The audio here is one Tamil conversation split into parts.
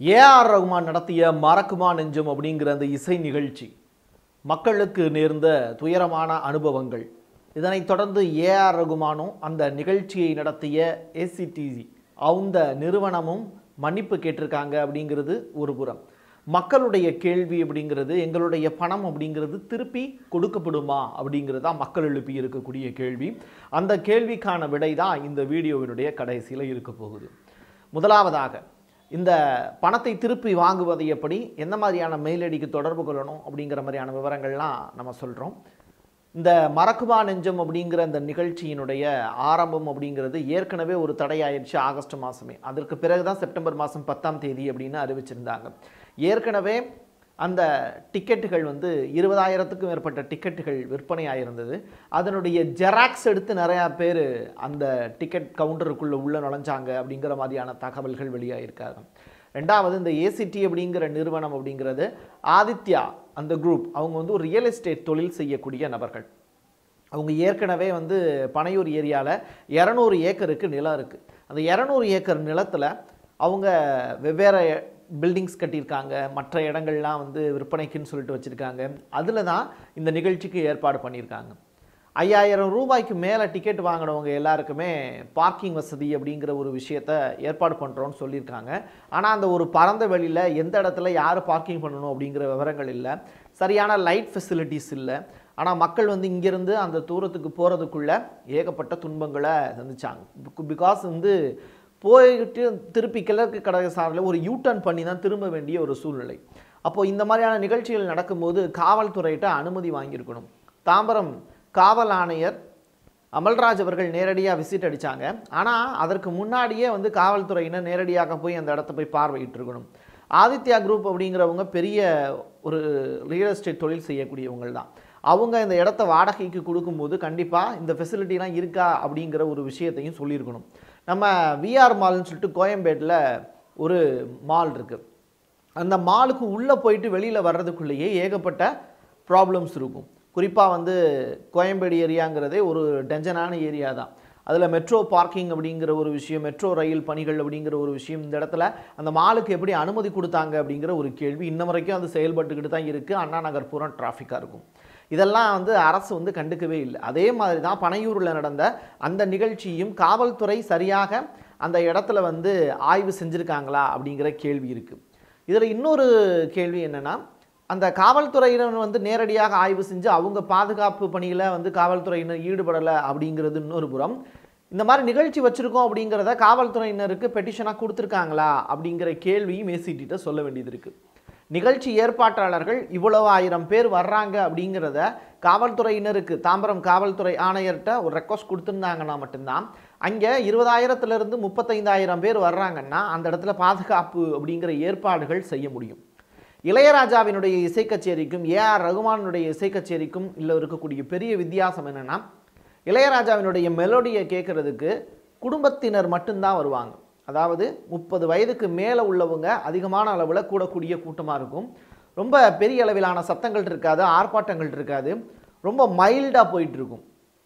ஏஆர் ரகுமான் நடத்திய மறக்குமா நெஞ்சம் அப்படிங்கிற அந்த இசை நிகழ்ச்சி மக்களுக்கு நேர்ந்த துயரமான அனுபவங்கள் இதனைத் தொடர்ந்து ஏஆர் ரகுமானும் அந்த நிகழ்ச்சியை நடத்திய ஏசிடிசி அந்த நிறுவனமும் மன்னிப்பு கேட்டிருக்காங்க அப்படிங்கிறது ஒரு புறம் மக்களுடைய கேள்வி அப்படிங்கிறது எங்களுடைய பணம் அப்படிங்கிறது திருப்பி கொடுக்கப்படுமா அப்படிங்கிறது தான் மக்கள் எழுப்பி இருக்கக்கூடிய கேள்வி அந்த கேள்விக்கான விடை தான் இந்த வீடியோவினுடைய கடைசியில் இருக்க போகுது முதலாவதாக இந்த பணத்தை திருப்பி வாங்குவது எப்படி எந்த மாதிரியான மெயில் ஐடிக்கு தொடர்பு கொள்ளணும் அப்படிங்கிற மாதிரியான விவரங்கள்லாம் நம்ம சொல்கிறோம் இந்த மறக்குமா நெஞ்சம் அப்படிங்கிற அந்த நிகழ்ச்சியினுடைய ஆரம்பம் அப்படிங்கிறது ஏற்கனவே ஒரு தடையாயிருச்சு ஆகஸ்ட் மாதமே அதற்கு பிறகு தான் செப்டம்பர் மாதம் பத்தாம் தேதி அப்படின்னு அறிவிச்சிருந்தாங்க ஏற்கனவே அந்த டிக்கெட்டுகள் வந்து இருபதாயிரத்துக்கும் மேற்பட்ட டிக்கெட்டுகள் விற்பனை ஆயிருந்தது அதனுடைய ஜெராக்ஸ் எடுத்து நிறையா பேர் அந்த டிக்கெட் கவுண்டருக்குள்ளே உள்ளே நுழைஞ்சாங்க அப்படிங்கிற மாதிரியான தகவல்கள் வெளியாகிருக்காங்க ரெண்டாவது இந்த ஏசிடி அப்படிங்கிற நிறுவனம் அப்படிங்கிறது ஆதித்யா அந்த குரூப் அவங்க வந்து ஒரு ரியல் எஸ்டேட் தொழில் செய்யக்கூடிய நபர்கள் அவங்க ஏற்கனவே வந்து பனையூர் ஏரியாவில் இரநூறு ஏக்கருக்கு நிலம் இருக்குது அந்த இரநூறு ஏக்கர் நிலத்தில் அவங்க வெவ்வேறு பில்டிங்ஸ் கட்டியிருக்காங்க மற்ற இடங்கள்லாம் வந்து விற்பனைக்குன்னு சொல்லிட்டு வச்சுருக்காங்க அதில் தான் இந்த நிகழ்ச்சிக்கு ஏற்பாடு பண்ணியிருக்காங்க ஐயாயிரம் ரூபாய்க்கு மேலே டிக்கெட் வாங்கினவங்க எல்லாருக்குமே பார்க்கிங் வசதி அப்படிங்கிற ஒரு விஷயத்த ஏற்பாடு பண்ணுறோன்னு சொல்லியிருக்காங்க ஆனால் அந்த ஒரு பரந்த வெளியில் எந்த இடத்துல யார் பார்க்கிங் பண்ணணும் அப்படிங்கிற விவரங்கள் இல்லை சரியான லைட் ஃபெசிலிட்டிஸ் இல்லை ஆனால் மக்கள் வந்து இங்கேருந்து அந்த தூரத்துக்கு போகிறதுக்குள்ள ஏகப்பட்ட துன்பங்களை சந்திச்சாங்க பிகாஸ் வந்து போயிட்டு திருப்பி கிழக்கு கடக சாலையில் ஒரு யூ டர்ன் பண்ணி தான் திரும்ப வேண்டிய ஒரு சூழ்நிலை அப்போது இந்த மாதிரியான நிகழ்ச்சிகள் நடக்கும்போது காவல்துறையிட்ட அனுமதி வாங்கியிருக்கணும் தாம்பரம் காவல் ஆணையர் அமல்ராஜ் அவர்கள் நேரடியாக விசிட் அடித்தாங்க ஆனால் அதற்கு முன்னாடியே வந்து காவல்துறையினர் நேரடியாக போய் அந்த இடத்த போய் பார்வையிட்டு இருக்கணும் ஆதித்யா குரூப் அப்படிங்கிறவங்க பெரிய ஒரு ரியல் எஸ்டேட் தொழில் செய்யக்கூடியவங்க தான் அவங்க இந்த இடத்த வாடகைக்கு கொடுக்கும்போது கண்டிப்பாக இந்த ஃபெசிலிட்டிலாம் இருக்கா அப்படிங்கிற ஒரு விஷயத்தையும் சொல்லியிருக்கணும் நம்ம விஆர் மால்னு சொல்லிட்டு கோயம்பேட்டில் ஒரு மால் இருக்குது அந்த மாலுக்கு உள்ளே போயிட்டு வெளியில் வர்றதுக்குள்ளேயே ஏகப்பட்ட ப்ராப்ளம்ஸ் இருக்கும் குறிப்பாக வந்து கோயம்பேடு ஏரியாங்கிறதே ஒரு டெஞ்சனான ஏரியா தான் அதில் மெட்ரோ பார்க்கிங் அப்படிங்கிற ஒரு விஷயம் மெட்ரோ ரயில் பணிகள் அப்படிங்கிற ஒரு விஷயம் இந்த இடத்துல அந்த மாலுக்கு எப்படி அனுமதி கொடுத்தாங்க அப்படிங்கிற ஒரு கேள்வி இன்ன வரைக்கும் அது செயல்பட்டுக்கிட்டு தான் இருக்குது அண்ணா நகர் பூரா டிராஃபிக்காக இருக்கும் இதெல்லாம் வந்து அரசு வந்து கண்டுக்கவே இல்லை அதே மாதிரி தான் பனையூரில் நடந்த அந்த நிகழ்ச்சியும் காவல்துறை சரியாக அந்த இடத்துல வந்து ஆய்வு செஞ்சுருக்காங்களா அப்படிங்கிற கேள்வி இருக்குது இதில் இன்னொரு கேள்வி என்னென்னா அந்த காவல்துறையினர் வந்து நேரடியாக ஆய்வு செஞ்சு அவங்க பாதுகாப்பு பணியில் வந்து காவல்துறையினர் ஈடுபடலை அப்படிங்கிறது இன்னொரு புறம் இந்த மாதிரி நிகழ்ச்சி வச்சுருக்கோம் அப்படிங்கிறத காவல்துறையினருக்கு பெட்டிஷனாக கொடுத்துருக்காங்களா அப்படிங்கிற கேள்வியும் ஏசிட்டிட்ட சொல்ல வேண்டியது இருக்குது நிகழ்ச்சி ஏற்பாட்டாளர்கள் இவ்வளவு ஆயிரம் பேர் வர்றாங்க அப்படிங்கிறத காவல்துறையினருக்கு தாம்பரம் காவல்துறை ஆணையர்கிட்ட ஒரு ரெக்வஸ்ட் கொடுத்துருந்தாங்கன்னா மட்டும்தான் அங்கே இருபதாயிரத்துலேருந்து முப்பத்தைந்தாயிரம் பேர் வர்றாங்கன்னா அந்த இடத்துல பாதுகாப்பு அப்படிங்கிற ஏற்பாடுகள் செய்ய முடியும் இளையராஜாவினுடைய இசை கச்சேரிக்கும் ஏஆர் ரகுமானுடைய இசை கச்சேரிக்கும் இல்லை இருக்கக்கூடிய பெரிய வித்தியாசம் என்னென்னா இளையராஜாவினுடைய மெலோடியை கேட்குறதுக்கு குடும்பத்தினர் மட்டும்தான் வருவாங்க அதாவது முப்பது வயதுக்கு மேலே உள்ளவங்க அதிகமான அளவில் கூடக்கூடிய கூட்டமாக இருக்கும் ரொம்ப பெரிய அளவிலான சத்தங்கள் இருக்காது ஆர்ப்பாட்டங்கள் இருக்காது ரொம்ப மைல்டாக போயிட்டுருக்கும்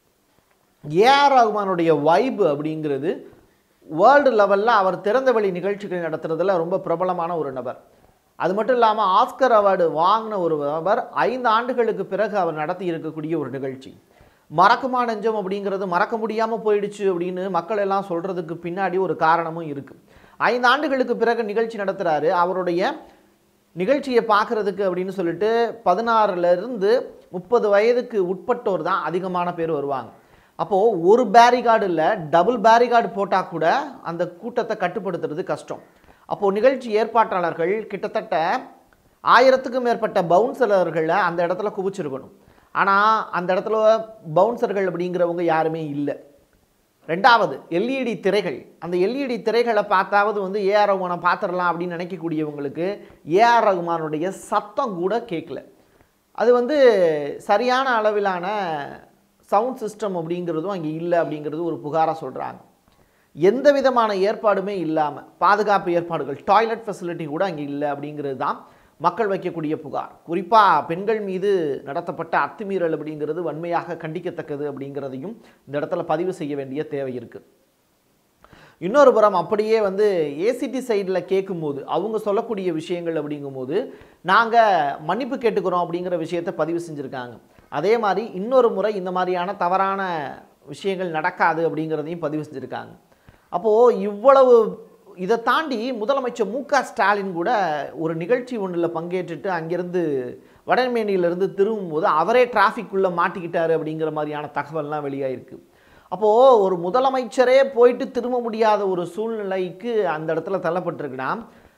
ஏஆர் ரகுமானுடைய வைப் அப்படிங்கிறது வேர்ல்டு லெவலில் அவர் திறந்தவெளி நிகழ்ச்சிகள் நடத்துறதுல ரொம்ப பிரபலமான ஒரு நபர் அது மட்டும் இல்லாமல் ஆஸ்கர் அவார்டு வாங்கின ஒரு நபர் ஐந்து ஆண்டுகளுக்கு பிறகு அவர் நடத்தி இருக்கக்கூடிய ஒரு நிகழ்ச்சி மறக்குமா நெஞ்சம் அப்படிங்கிறது மறக்க முடியாமல் போயிடுச்சு அப்படின்னு மக்கள் எல்லாம் சொல்கிறதுக்கு பின்னாடி ஒரு காரணமும் இருக்குது ஐந்து ஆண்டுகளுக்கு பிறகு நிகழ்ச்சி நடத்துகிறாரு அவருடைய நிகழ்ச்சியை பார்க்குறதுக்கு அப்படின்னு சொல்லிட்டு பதினாறுலேருந்து முப்பது வயதுக்கு உட்பட்டோர் தான் அதிகமான பேர் வருவாங்க அப்போது ஒரு பேரிகார்டு இல்லை டபுள் பேரிகார்டு போட்டால் கூட அந்த கூட்டத்தை கட்டுப்படுத்துறது கஷ்டம் அப்போது நிகழ்ச்சி ஏற்பாட்டாளர்கள் கிட்டத்தட்ட ஆயிரத்துக்கும் மேற்பட்ட பவுன்சலர்களை அந்த இடத்துல குவிச்சிருக்கணும் ஆனால் அந்த இடத்துல பவுன்சர்கள் அப்படிங்கிறவங்க யாருமே இல்லை ரெண்டாவது எல்இடி திரைகள் அந்த எல்இடி திரைகளை பார்த்தாவது வந்து ஏஆர் ரகுமானை பார்த்துடலாம் அப்படின்னு நினைக்கக்கூடியவங்களுக்கு ஏஆர் ரகுமானுடைய சத்தம் கூட கேட்கல அது வந்து சரியான அளவிலான சவுண்ட் சிஸ்டம் அப்படிங்கிறதும் அங்கே இல்லை அப்படிங்கிறது ஒரு புகாராக சொல்கிறாங்க எந்த விதமான ஏற்பாடுமே இல்லாமல் பாதுகாப்பு ஏற்பாடுகள் டாய்லெட் ஃபெசிலிட்டி கூட அங்கே இல்லை அப்படிங்கிறது தான் மக்கள் வைக்கக்கூடிய புகார் குறிப்பாக பெண்கள் மீது நடத்தப்பட்ட அத்துமீறல் அப்படிங்கிறது வன்மையாக கண்டிக்கத்தக்கது அப்படிங்கிறதையும் இந்த இடத்துல பதிவு செய்ய வேண்டிய தேவை இருக்குது இன்னொரு புறம் அப்படியே வந்து ஏசிடி சைடில் கேட்கும்போது அவங்க சொல்லக்கூடிய விஷயங்கள் அப்படிங்கும்போது நாங்கள் மன்னிப்பு கேட்டுக்கிறோம் அப்படிங்கிற விஷயத்தை பதிவு செஞ்சுருக்காங்க அதே மாதிரி இன்னொரு முறை இந்த மாதிரியான தவறான விஷயங்கள் நடக்காது அப்படிங்கிறதையும் பதிவு செஞ்சுருக்காங்க அப்போது இவ்வளவு இதை தாண்டி முதலமைச்சர் மு க ஸ்டாலின் கூட ஒரு நிகழ்ச்சி ஒன்றில் பங்கேற்றுட்டு அங்கேருந்து வடமேனியிலிருந்து திரும்பும்போது அவரே டிராஃபிக்குள்ளே மாட்டிக்கிட்டாரு அப்படிங்கிற மாதிரியான தகவல்லாம் வெளியாயிருக்கு அப்போது ஒரு முதலமைச்சரே போயிட்டு திரும்ப முடியாத ஒரு சூழ்நிலைக்கு அந்த இடத்துல தள்ளப்பட்டிருக்குன்னா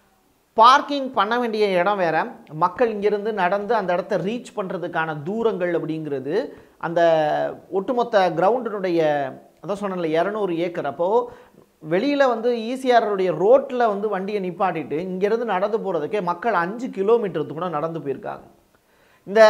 பார்க்கிங் பண்ண வேண்டிய இடம் வேற மக்கள் இங்கிருந்து நடந்து அந்த இடத்த ரீச் பண்ணுறதுக்கான தூரங்கள் அப்படிங்கிறது அந்த ஒட்டுமொத்த கிரவுண்டினுடைய அதான் சொன்னேன்ல இரநூறு ஏக்கர் அப்போது வெளியில் வந்து ஈசிஆருடைய ரோட்டில் வந்து வண்டியை நிப்பாட்டிட்டு இங்கேருந்து நடந்து போகிறதுக்கே மக்கள் அஞ்சு கிலோமீட்டருக்கு கூட நடந்து போயிருக்காங்க இந்த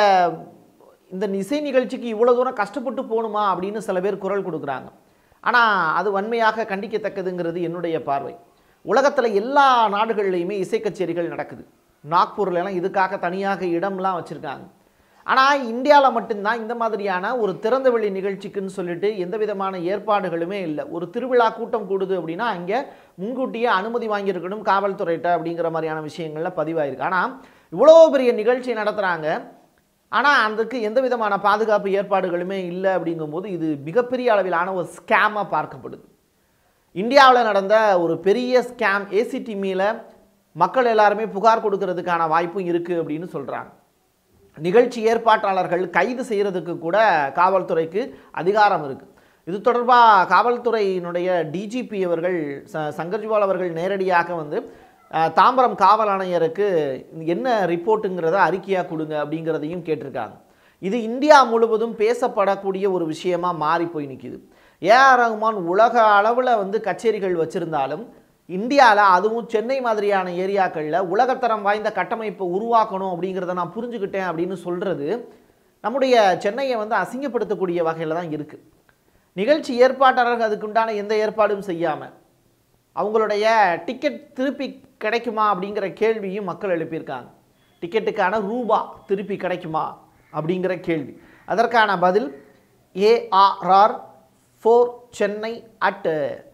இந்த இசை நிகழ்ச்சிக்கு இவ்வளோ தூரம் கஷ்டப்பட்டு போகணுமா அப்படின்னு சில பேர் குரல் கொடுக்குறாங்க ஆனால் அது வன்மையாக கண்டிக்கத்தக்கதுங்கிறது என்னுடைய பார்வை உலகத்தில் எல்லா நாடுகள்லையுமே இசை கச்சேரிகள் நடக்குது நாக்பூர்ல எல்லாம் இதுக்காக தனியாக இடம்லாம் வச்சுருக்காங்க ஆனால் இந்தியாவில் மட்டும்தான் இந்த மாதிரியான ஒரு திறந்தவெளி நிகழ்ச்சிக்குன்னு சொல்லிட்டு எந்த விதமான ஏற்பாடுகளுமே இல்லை ஒரு திருவிழா கூட்டம் கூடுது அப்படின்னா அங்கே முன்கூட்டியே அனுமதி வாங்கியிருக்கணும் காவல்துறையிட்ட அப்படிங்கிற மாதிரியான விஷயங்கள்ல பதிவாயிருக்கு ஆனால் இவ்வளோ பெரிய நிகழ்ச்சி நடத்துகிறாங்க ஆனால் அதுக்கு எந்த விதமான பாதுகாப்பு ஏற்பாடுகளுமே இல்லை அப்படிங்கும்போது இது மிகப்பெரிய அளவிலான ஒரு ஸ்கேமாக பார்க்கப்படுது இந்தியாவில் நடந்த ஒரு பெரிய ஸ்கேம் ஏசிடி மீல மக்கள் எல்லாருமே புகார் கொடுக்கறதுக்கான வாய்ப்பும் இருக்குது அப்படின்னு சொல்கிறாங்க நிகழ்ச்சி ஏற்பாட்டாளர்கள் கைது செய்கிறதுக்கு கூட காவல்துறைக்கு அதிகாரம் இருக்குது இது தொடர்பாக காவல்துறையினுடைய டிஜிபி அவர்கள் ச சங்கர்ஜிவால் அவர்கள் நேரடியாக வந்து அஹ், தாம்பரம் காவல் ஆணையருக்கு என்ன ரிப்போர்ட்டுங்கிறத அறிக்கையாக கொடுங்க அப்படிங்கிறதையும் கேட்டிருக்காங்க இது இந்தியா முழுவதும் பேசப்படக்கூடிய ஒரு விஷயமா மாறி போய் நிற்கிது ஏஆர் ரஹ்மான் உலக அளவில் வந்து கச்சேரிகள் வச்சுருந்தாலும் இந்தியாவில் அதுவும் சென்னை மாதிரியான ஏரியாக்களில் உலகத்தரம் வாய்ந்த கட்டமைப்பை உருவாக்கணும் அப்படிங்கிறத நான் புரிஞ்சுக்கிட்டேன் அப்படின்னு சொல்கிறது நம்முடைய சென்னையை வந்து அசிங்கப்படுத்தக்கூடிய வகையில் தான் இருக்குது நிகழ்ச்சி ஏற்பாட்டாளர்கள் அதுக்குண்டான எந்த ஏற்பாடும் செய்யாமல் அவங்களுடைய டிக்கெட் திருப்பி கிடைக்குமா அப்படிங்கிற கேள்வியும் மக்கள் எழுப்பியிருக்காங்க டிக்கெட்டுக்கான ரூபா திருப்பி கிடைக்குமா அப்படிங்கிற கேள்வி அதற்கான பதில் ARR four Chennai at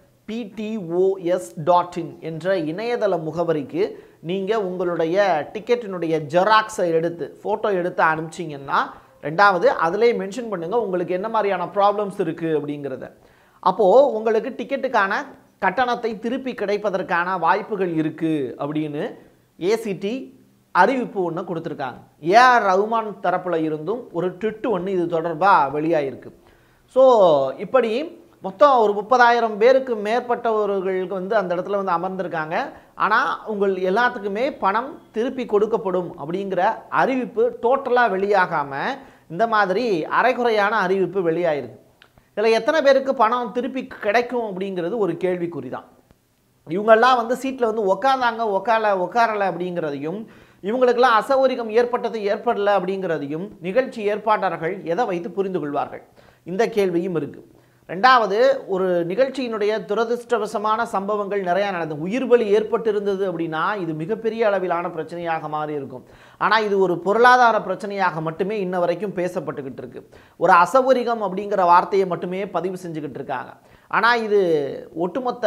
BTOS dot in என்ற இணையதள முகவரிக்கு நீங்கள் உங்களுடைய டிக்கெட்டினுடைய ஜெராக்ஸை எடுத்து ஃபோட்டோ எடுத்து அனுப்பிச்சிங்கன்னா ரெண்டாவது அதிலே மென்ஷன் பண்ணுங்கள் உங்களுக்கு என்ன மாதிரியான ப்ராப்ளம்ஸ் இருக்குது அப்படிங்கிறத அப்போது உங்களுக்கு டிக்கெட்டுக்கான கட்டணத்தை திருப்பி கிடைப்பதற்கான வாய்ப்புகள் இருக்குது அப்படின்னு ஏசிடி அறிவிப்பு ஒன்று கொடுத்துருக்காங்க ஏஆர் ரகுமான் தரப்பில் இருந்தும் ஒரு ட்விட்டு ஒன்று இது தொடர்பாக வெளியாகிருக்கு ஸோ இப்படி மொத்தம் ஒரு முப்பதாயிரம் பேருக்கு மேற்பட்டவர்களுக்கு வந்து அந்த இடத்துல வந்து அமர்ந்திருக்காங்க ஆனால் உங்கள் எல்லாத்துக்குமே பணம் திருப்பி கொடுக்கப்படும் அப்படிங்கிற அறிவிப்பு டோட்டலாக வெளியாகாமல் இந்த மாதிரி அரைகுறையான அறிவிப்பு வெளியாயிருக்கு இதில் எத்தனை பேருக்கு பணம் திருப்பி கிடைக்கும் அப்படிங்கிறது ஒரு கேள்விக்குறி தான் இவங்கெல்லாம் வந்து சீட்டில் வந்து உக்காந்தாங்க உக்கால உட்காரலை அப்படிங்கிறதையும் இவங்களுக்கெல்லாம் அசௌகரியம் ஏற்பட்டது ஏற்படலை அப்படிங்கிறதையும் நிகழ்ச்சி ஏற்பாட்டாளர்கள் எதை வைத்து புரிந்து கொள்வார்கள் இந்த கேள்வியும் இருக்குது ரெண்டாவது ஒரு நிகழ்ச்சியினுடைய துரதிருஷ்டவசமான சம்பவங்கள் நிறையா நடந்தது உயிர் பலி ஏற்பட்டிருந்தது அப்படின்னா இது மிகப்பெரிய அளவிலான பிரச்சனையாக மாறி இருக்கும் ஆனால் இது ஒரு பொருளாதார பிரச்சனையாக மட்டுமே இன்ன வரைக்கும் பேசப்பட்டுக்கிட்டு இருக்கு ஒரு அசௌகரியம் அப்படிங்கிற வார்த்தையை மட்டுமே பதிவு செஞ்சுக்கிட்டு இருக்காங்க ஆனால் இது ஒட்டுமொத்த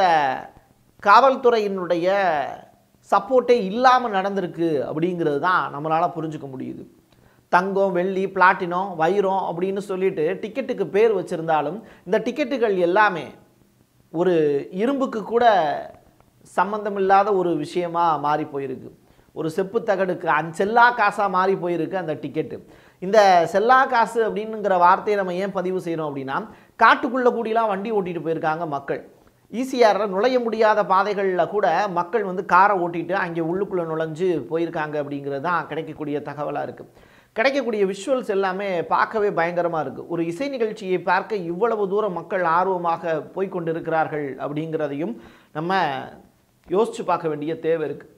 காவல்துறையினுடைய சப்போர்ட்டே இல்லாமல் நடந்திருக்கு அப்படிங்கிறது தான் நம்மளால் புரிஞ்சுக்க முடியுது தங்கம் வெள்ளி பிளாட்டினம் வைரம் அப்படின்னு சொல்லிட்டு டிக்கெட்டுக்கு பேர் வச்சுருந்தாலும் இந்த டிக்கெட்டுகள் எல்லாமே ஒரு இரும்புக்கு கூட சம்பந்தமில்லாத ஒரு விஷயமா மாறி போயிருக்கு ஒரு செப்பு தகடுக்கு அந் செல்லா காசாக மாறி போயிருக்கு அந்த டிக்கெட்டு இந்த செல்லா காசு அப்படின்னுங்கிற வார்த்தையை நம்ம ஏன் பதிவு செய்கிறோம் அப்படின்னா காட்டுக்குள்ளே கூடிலாம் வண்டி ஓட்டிட்டு போயிருக்காங்க மக்கள் ஈசிஆரில் நுழைய முடியாத பாதைகளில் கூட மக்கள் வந்து காரை ஓட்டிட்டு அங்கே உள்ளுக்குள்ளே நுழைஞ்சு போயிருக்காங்க அப்படிங்கிறது தான் கிடைக்கக்கூடிய தகவலாக இருக்குது கிடைக்கக்கூடிய விஷுவல்ஸ் எல்லாமே பார்க்கவே பயங்கரமாக இருக்குது ஒரு இசை நிகழ்ச்சியை பார்க்க இவ்வளவு தூரம் மக்கள் ஆர்வமாக போய் கொண்டிருக்கிறார்கள் அப்படிங்கிறதையும் நம்ம யோசித்து பார்க்க வேண்டிய தேவை இருக்குது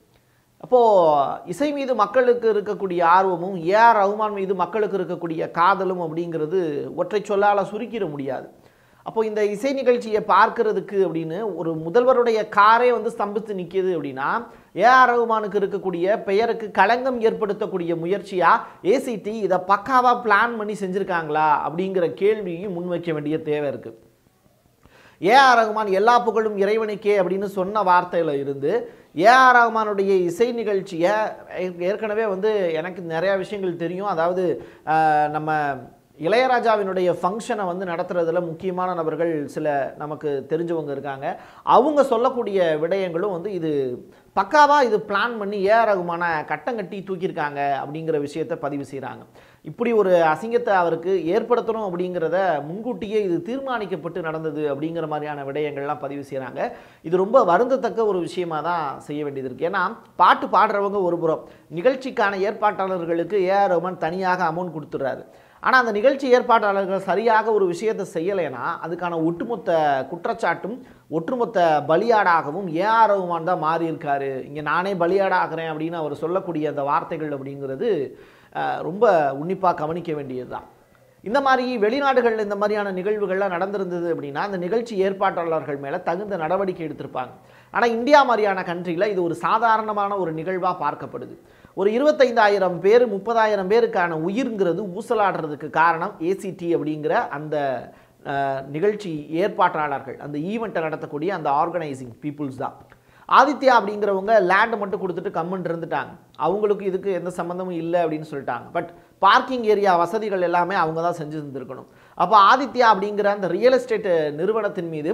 அப்போது இசை மீது மக்களுக்கு இருக்கக்கூடிய ஆர்வமும் ஏஆர் ரகுமான் மீது மக்களுக்கு இருக்கக்கூடிய காதலும் அப்படிங்கிறது ஒற்றை சொல்லால் சுருக்கிட முடியாது அப்போ இந்த இசை நிகழ்ச்சியை பார்க்கறதுக்கு அப்படின்னு ஒரு முதல்வருடைய காரே வந்து ஸ்தம்பித்து நிற்கிது அப்படின்னா ஏஆர் ரகுமானுக்கு இருக்கக்கூடிய பெயருக்கு களங்கம் ஏற்படுத்தக்கூடிய முயற்சியா ஏசிடி இதை பக்காவாக பிளான் பண்ணி செஞ்சுருக்காங்களா அப்படிங்கிற கேள்வியும் முன்வைக்க வேண்டிய தேவை இருக்குது ஏஆர் ரகுமான் எல்லா புகழும் இறைவனுக்கே அப்படின்னு சொன்ன வார்த்தையில் இருந்து ஏஆர் ரகுமானுடைய இசை நிகழ்ச்சியை ஏ- ஏற்கனவே வந்து எனக்கு நிறையா விஷயங்கள் தெரியும் அதாவது ஆஹ், நம்ம இளையராஜாவினுடைய ஃபங்க்ஷனை வந்து நடத்துறதுல முக்கியமான நபர்கள் சில நமக்கு தெரிஞ்சவங்க இருக்காங்க அவங்க சொல்லக்கூடிய விடயங்களும் வந்து இது பக்காவாக இது பிளான் பண்ணி ஏஆர் ரகுமான கட்டம் கட்டி தூக்கியிருக்காங்க அப்படிங்கிற விஷயத்தை பதிவு செய்கிறாங்க இப்படி ஒரு அசிங்கத்தை அவருக்கு ஏற்படுத்தணும் அப்படிங்கிறத முன்கூட்டியே இது தீர்மானிக்கப்பட்டு நடந்தது அப்படிங்கிற மாதிரியான விடயங்கள்லாம் பதிவு செய்கிறாங்க இது ரொம்ப வருந்தத்தக்க ஒரு விஷயமா தான் செய்ய வேண்டியது இருக்குது ஏன்னா பாட்டு பாடுறவங்க ஒரு புறம் நிகழ்ச்சிக்கான ஏற்பாட்டாளர்களுக்கு ஏஆர் ரகுமான் தனியாக அமௌண்ட் கொடுத்துட்றாரு ஆனால் அந்த நிகழ்ச்சி ஏற்பாட்டாளர்கள் சரியாக ஒரு விஷயத்தை செய்யலைன்னா அதுக்கான ஒட்டுமொத்த குற்றச்சாட்டும் ஒட்டுமொத்த பலியாடாகவும் ஏஆர் ரகுமான் தான் மாறி இருக்காரு இங்கே நானே பலியாடாகிறேன் அப்படின்னு அவர் சொல்லக்கூடிய அந்த வார்த்தைகள் அப்படிங்கிறது அஹ், ரொம்ப உன்னிப்பாக கவனிக்க வேண்டியது தான் இந்த மாதிரி வெளிநாடுகளில் இந்த மாதிரியான நிகழ்வுகள்லாம் நடந்திருந்தது அப்படின்னா அந்த நிகழ்ச்சி ஏற்பாட்டாளர்கள் மேலே தகுந்த நடவடிக்கை எடுத்திருப்பாங்க ஆனால் இந்தியா மாதிரியான கண்ட்ரியில் இது ஒரு சாதாரணமான ஒரு நிகழ்வாக பார்க்கப்படுது ஒரு இருபத்தைந்தாயிரம் பேர் முப்பதாயிரம் பேருக்கான உயிர்ங்கிறது ஊசலாடுறதுக்கு காரணம் ஏசிடி அப்படிங்கிற அந்த அஹ், நிகழ்ச்சி ஏற்பாட்டாளர்கள் அந்த ஈவெண்ட்டை நடத்தக்கூடிய அந்த ஆர்கனைசிங் பீப்புள்ஸ் தான் ஆதித்யா அப்படிங்கிறவங்க லேண்டை மட்டும் கொடுத்துட்டு கம்முன்னு இருந்துட்டாங்க அவங்களுக்கு இதுக்கு எந்த சம்மந்தமும் இல்லை அப்படின்னு சொல்லிட்டாங்க பட் பார்க்கிங் ஏரியா வசதிகள் எல்லாமே அவங்க தான் செஞ்சு தந்திருக்கணும் அப்போ ஆதித்யா அப்படிங்கிற அந்த ரியல் எஸ்டேட் நிறுவனத்தின் மீது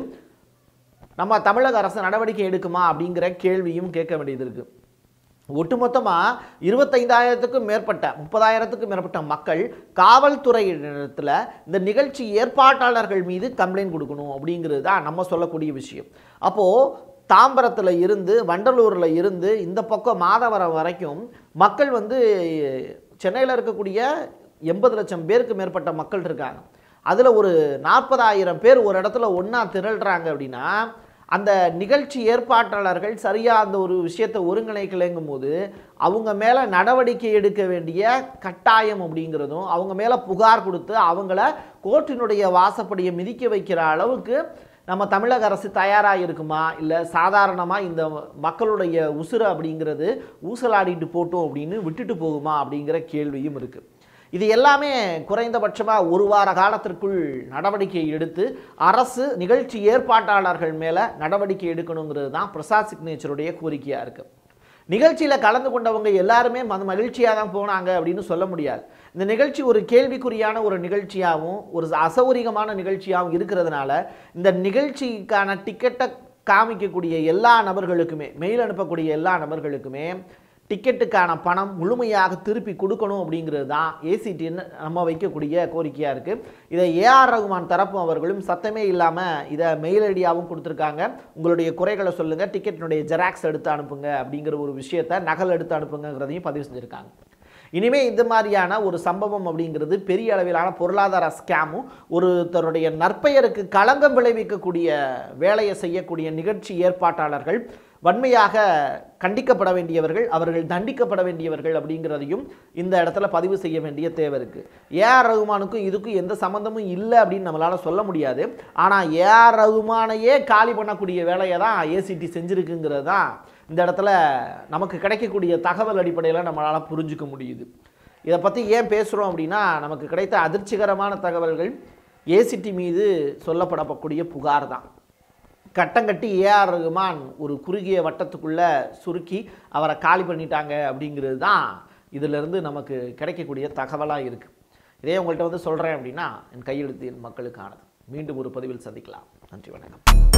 நம்ம தமிழக அரசு நடவடிக்கை எடுக்குமா அப்படிங்கிற கேள்வியும் கேட்க வேண்டியது இருக்குது ஒட்டுமொத்தமாக இருபத்தைந்தாயிரத்துக்கும் மேற்பட்ட முப்பதாயிரத்துக்கும் மேற்பட்ட மக்கள் காவல்துறையிடத்தில் இந்த நிகழ்ச்சி ஏற்பாட்டாளர்கள் மீது கம்ப்ளைண்ட் கொடுக்கணும் அப்படிங்கிறது தான் நம்ம சொல்லக்கூடிய விஷயம் அப்போது தாம்பரத்தில் இருந்து வண்டலூரில் இருந்து இந்த பக்கம் மாதவரம் வரைக்கும் மக்கள் வந்து சென்னையில் இருக்கக்கூடிய எண்பது லட்சம் பேருக்கு மேற்பட்ட மக்கள் இருக்காங்க அதில் ஒரு நாற்பதாயிரம் பேர் ஒரு இடத்துல ஒன்றா திரள்றாங்க அப்படின்னா அந்த நிகழ்ச்சி ஏற்பாட்டாளர்கள் சரியாக அந்த ஒரு விஷயத்தை ஒருங்கிணைக்கலைங்கும் போது அவங்க மேலே நடவடிக்கை எடுக்க வேண்டிய கட்டாயம் அப்படிங்கிறதும் அவங்க மேலே புகார் கொடுத்து அவங்கள கோர்ட்டினுடைய வாசப்படியை மிதிக்க வைக்கிற அளவுக்கு நம்ம தமிழக அரசு தயாராக இருக்குமா இல்லை சாதாரணமாக இந்த மக்களுடைய உசுறு அப்படிங்கிறது ஊசலாடிட்டு போட்டோம் அப்படின்னு விட்டுட்டு போகுமா அப்படிங்கிற கேள்வியும் இருக்குது இது எல்லாமே குறைந்தபட்சமாக ஒரு வார காலத்திற்குள் நடவடிக்கை எடுத்து அரசு நிகழ்ச்சி ஏற்பாட்டாளர்கள் மேலே நடவடிக்கை எடுக்கணுங்கிறது தான் பிரசாத் சிக்னேச்சருடைய கோரிக்கையாக இருக்குது நிகழ்ச்சியில் கலந்து கொண்டவங்க எல்லாருமே மன மகிழ்ச்சியாக தான் போனாங்க அப்படின்னு சொல்ல முடியாது இந்த நிகழ்ச்சி ஒரு கேள்விக்குறியான ஒரு நிகழ்ச்சியாகவும் ஒரு அசௌகரியமான நிகழ்ச்சியாகவும் இருக்கிறதுனால இந்த நிகழ்ச்சிக்கான டிக்கெட்டை காமிக்கக்கூடிய எல்லா நபர்களுக்குமே மெயில் அனுப்பக்கூடிய எல்லா நபர்களுக்குமே டிக்கெட்டுக்கான பணம் முழுமையாக திருப்பி கொடுக்கணும் அப்படிங்கிறது தான் ஏசிடின்னு நம்ம வைக்கக்கூடிய கோரிக்கையாக இருக்குது இதை ஏஆர் ரகுமான் தரப்பு அவர்களும் சத்தமே இல்லாமல் இதை மெயில் ஐடியாவும் கொடுத்துருக்காங்க உங்களுடைய குறைகளை சொல்லுங்கள் டிக்கெட்டினுடைய ஜெராக்ஸ் எடுத்து அனுப்புங்க அப்படிங்கிற ஒரு விஷயத்தை நகல் எடுத்து அனுப்புங்கிறதையும் பதிவு செஞ்சுருக்காங்க இனிமே இந்த மாதிரியான ஒரு சம்பவம் அப்படிங்கிறது பெரிய அளவிலான பொருளாதார ஸ்கேமும் ஒருத்தருடைய நற்பெயருக்கு களங்கம் விளைவிக்கக்கூடிய வேலையை செய்யக்கூடிய நிகழ்ச்சி ஏற்பாட்டாளர்கள் வன்மையாக கண்டிக்கப்பட வேண்டியவர்கள் அவர்கள் தண்டிக்கப்பட வேண்டியவர்கள் அப்படிங்கிறதையும் இந்த இடத்துல பதிவு செய்ய வேண்டிய தேவை இருக்குது ஏஆர் ரகுமானுக்கும் இதுக்கும் எந்த சம்மந்தமும் இல்லை அப்படின்னு நம்மளால் சொல்ல முடியாது ஆனால் ஏஆர் ரகுமானையே காலி பண்ணக்கூடிய வேலையை தான் ஏசிடி செஞ்சுருக்குங்கிறது தான் இந்த இடத்துல நமக்கு கிடைக்கக்கூடிய தகவல் அடிப்படையில் நம்மளால் புரிஞ்சுக்க முடியுது இதை பற்றி ஏன் பேசுகிறோம் அப்படின்னா நமக்கு கிடைத்த அதிர்ச்சிகரமான தகவல்கள் ஏசிடி மீது சொல்லப்படக்கூடிய புகார் தான் கட்டங்கட்டி ஏஆர் ரகுமான் ஒரு குறுகிய வட்டத்துக்குள்ளே சுருக்கி அவரை காலி பண்ணிட்டாங்க அப்படிங்கிறது தான் இதிலிருந்து நமக்கு கிடைக்கக்கூடிய தகவலாக இருக்குது இதே உங்கள்கிட்ட வந்து சொல்கிறேன் அப்படின்னா என் கையெழுத்து என் மக்களுக்கானது மீண்டும் ஒரு பதிவில் சந்திக்கலாம் நன்றி வணக்கம்